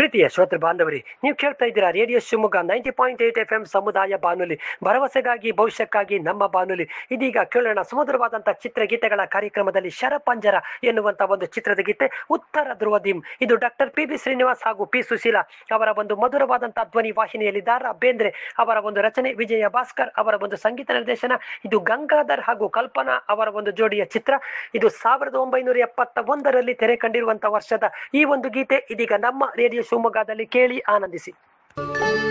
ಪ್ರೀತಿಯ ಶ್ರೋತೃ ಬಾಂಧವರಿ ನೀವು ಕೇಳ್ತಾ ಇದ್ದೀರಾ radio Shivamogga ninety point eight F M ಸಮುದಾಯ ಬಾನುಲಿ ಭರವಸೆಗಾಗಿ ಭವಿಷ್ಯಕ್ಕಾಗಿ ನಮ್ಮ ಬಾನುಲಿ ಇದೀಗ ಕೇಳೋಣ ಸುಮಧುರವಾದಂತಹ ಚಿತ್ರಗೀತೆಗಳ ಕಾರ್ಯಕ್ರಮದಲ್ಲಿ ಶರಪಂಜರ ಎನ್ನುವಂತ ಒಂದು ಚಿತ್ರದ ಗೀತೆ ಉತ್ತರ ಧ್ರುವ ದಿಮ್ ಇದು ಡಾಕ್ಟರ್ ಪಿ ಬಿ ಶ್ರೀನಿವಾಸ್ ಹಾಗೂ ಪಿ ಸುಶೀಲಾ ಅವರ ಒಂದು ಮಧುರವಾದಂತಹ ಧ್ವನಿ ವಾಹಿನಿಯಲ್ಲಿ ದಾರ ಬೇಂದ್ರೆ ಅವರ ಒಂದು ರಚನೆ ವಿಜಯ ಭಾಸ್ಕರ್ ಅವರ ಒಂದು ಸಂಗೀತ ನಿರ್ದೇಶನ ಇದು ಗಂಗಾಧರ್ ಹಾಗೂ ಕಲ್ಪನಾ ಅವರ ಒಂದು ಜೋಡಿಯ ಚಿತ್ರ ಇದು ಸಾವಿರದ ಒಂಬೈನೂರ ಎಪ್ಪತ್ತ ಒಂದರಲ್ಲಿ ತೆರೆ ಕಂಡಿರುವಂತಹ ವರ್ಷದ ಈ ಒಂದು ಗೀತೆ ಇದೀಗ ನಮ್ಮ ರೇಡಿಯೋ ಶಿವಮೊಗ್ಗದಲ್ಲಿ ಕೇಳಿ ಆನಂದಿಸಿ